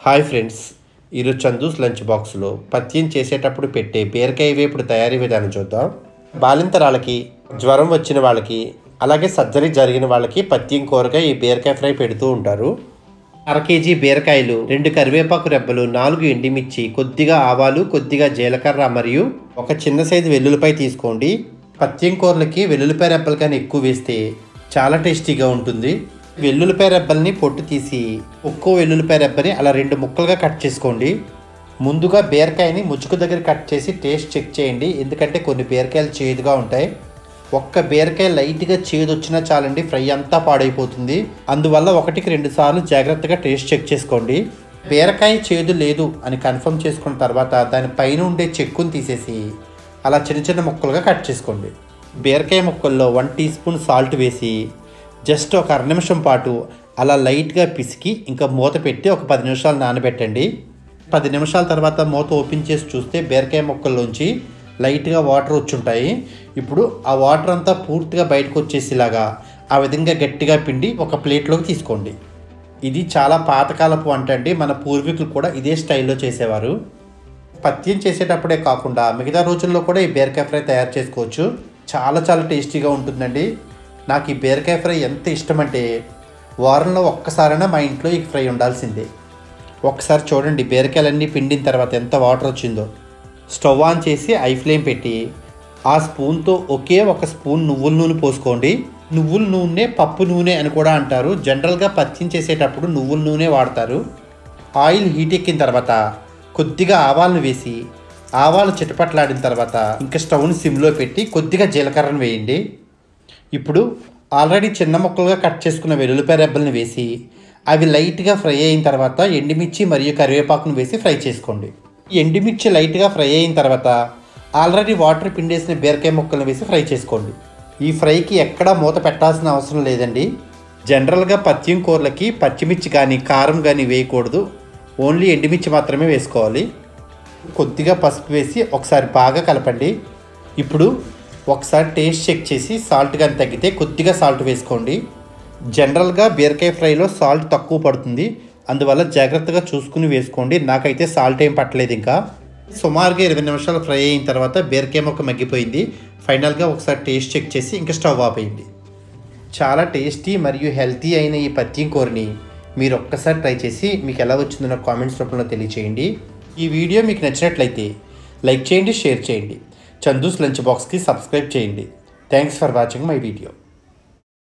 hi friends ఈరోజు Chandu's lunch బాక్స్లో పత్యం చేసేటప్పుడు పెట్టే బీరకాయ వేపుడు తయారీ విధానం చూద్దాం బాలింతరాలకి జ్వరం వచ్చిన వాళ్ళకి అలాగే సర్జరీ జరిగిన వాళ్ళకి పత్యం కూరగా ఈ బీరకాయ ఫ్రై పెడుతూ ఉంటారు అర కేజీ బీరకాయలు రెండు కరివేపాకు రెబ్బలు నాలుగు ఎండిమిర్చి కొద్దిగా ఆవాలు కొద్దిగా జీలకర్ర మరియు ఒక చిన్న సైజు వెల్లుల్లిపాయ తీసుకోండి పత్యం కూరలకి వెల్లుల్లిపాయ రెబ్బలు కానీ ఎక్కువ వేస్తే చాలా టేస్టీగా ఉంటుంది వెల్లుల్లిపాయ రెబ్బల్ని పొట్టు తీసి ఒక్కో వెల్లుల్లిపాయ రెబ్బని అలా రెండు ముక్కలుగా కట్ చేసుకోండి ముందుగా బీరకాయని ముచ్చుకు దగ్గర కట్ చేసి టేస్ట్ చెక్ చేయండి ఎందుకంటే కొన్ని బీరకాయలు చేదుగా ఉంటాయి ఒక్క బీరకాయ లైట్గా చేదు వచ్చినా చాలండి ఫ్రై అంతా పాడైపోతుంది అందువల్ల ఒకటికి రెండు సార్లు జాగ్రత్తగా టేస్ట్ చెక్ చేసుకోండి బీరకాయ చేదు లేదు అని కన్ఫర్మ్ చేసుకున్న తర్వాత దాని పైన ఉండే చెక్కుని తీసేసి అలా చిన్న చిన్న ముక్కలుగా కట్ చేసుకోండి బీరకాయ ముక్కల్లో వన్ టీ స్పూన్ సాల్ట్ వేసి జస్ట్ ఒక అర నిమిషం పాటు అలా లైట్గా పిసికి ఇంకా మూత పెట్టి ఒక పది నిమిషాలు నానబెట్టండి పది నిమిషాల తర్వాత మూత ఓపెన్ చేసి చూస్తే బీరకాయ ముక్కల్లోంచి లైట్గా వాటర్ వచ్చుంటాయి ఇప్పుడు ఆ వాటర్ అంతా పూర్తిగా బయటకు వచ్చేసేలాగా ఆ విధంగా గట్టిగా పిండి ఒక ప్లేట్లోకి తీసుకోండి ఇది చాలా పాతకాలపు వంట అండి మన పూర్వీకులు కూడా ఇదే స్టైల్లో చేసేవారు పత్యం చేసేటప్పుడే కాకుండా మిగతా రోజుల్లో కూడా ఈ బీరకాయ ఫ్రై తయారు చేసుకోవచ్చు చాలా చాలా టేస్టీగా ఉంటుందండి నాకు ఈ బీరకాయ ఫ్రై ఎంత ఇష్టమంటే వారంలో ఒక్కసారైనా మా ఇంట్లో ఈ ఫ్రై ఉండాల్సిందే ఒకసారి చూడండి బీరకాయలన్నీ పిండిన తర్వాత ఎంత వాటర్ వచ్చిందో స్టవ్ ఆన్ చేసి ఐ ఫ్లేమ్ పెట్టి ఆ స్పూన్తో ఒకే ఒక స్పూన్ నువ్వుల నూనె పోసుకోండి నువ్వుల నూనె పప్పు నూనె అని కూడా అంటారు జనరల్గా పత్యం చేసేటప్పుడు నువ్వుల నూనె వాడతారు ఆయిల్ హీట్ ఎక్కిన తర్వాత కొద్దిగా ఆవాలను వేసి ఆవాలు చిటపట్లాడిన తర్వాత ఇంకా స్టవ్ని సిమ్లో పెట్టి కొద్దిగా జీలకర్రను వేయండి ఇప్పుడు ఆల్రెడీ చిన్న ముక్కలుగా కట్ చేసుకున్న వెల్లుల్లిపాయ రెబ్బలను వేసి అవి లైట్గా ఫ్రై అయిన తర్వాత ఎండుమిర్చి మరియు కరివేపాకును వేసి ఫ్రై చేసుకోండి ఎండుమిర్చి లైట్గా ఫ్రై అయిన తర్వాత ఆల్రెడీ వాటర్ పిండేసిన బీరకాయ ముక్కలను వేసి ఫ్రై చేసుకోండి ఈ ఫ్రైకి ఎక్కడా మూత పెట్టాల్సిన అవసరం లేదండి జనరల్గా పత్యం కూరలకి పచ్చిమిర్చి కానీ కారం కానీ వేయకూడదు ఓన్లీ ఎండుమిర్చి మాత్రమే వేసుకోవాలి కొద్దిగా పసుపు వేసి ఒకసారి బాగా కలపండి ఇప్పుడు ఒకసారి టేస్ట్ చెక్ చేసి సాల్ట్ కానీ తగ్గితే కొద్దిగా సాల్ట్ వేసుకోండి జనరల్గా బీరకాయ ఫ్రైలో సాల్ట్ తక్కువ పడుతుంది అందువల్ల జాగ్రత్తగా చూసుకుని వేసుకోండి నాకైతే సాల్ట్ ఏం పట్టలేదు ఇంకా సుమారుగా ఇరవై నిమిషాలు ఫ్రై అయిన తర్వాత బీరకాయ మొక్క మగ్గిపోయింది ఫైనల్గా ఒకసారి టేస్ట్ చెక్ చేసి ఇంకా స్టవ్ ఆపేయండి చాలా టేస్టీ మరియు హెల్తీ అయిన ఈ పత్యం కూరని మీరు ఒక్కసారి ట్రై చేసి మీకు ఎలా వచ్చిందో నాకు కామెంట్స్ రూపంలో తెలియచేయండి ఈ వీడియో మీకు నచ్చినట్లయితే లైక్ చేయండి షేర్ చేయండి చందూస్ లంచ్ బాక్స్కి సబ్స్క్రైబ్ చేయండి thanks for watching my video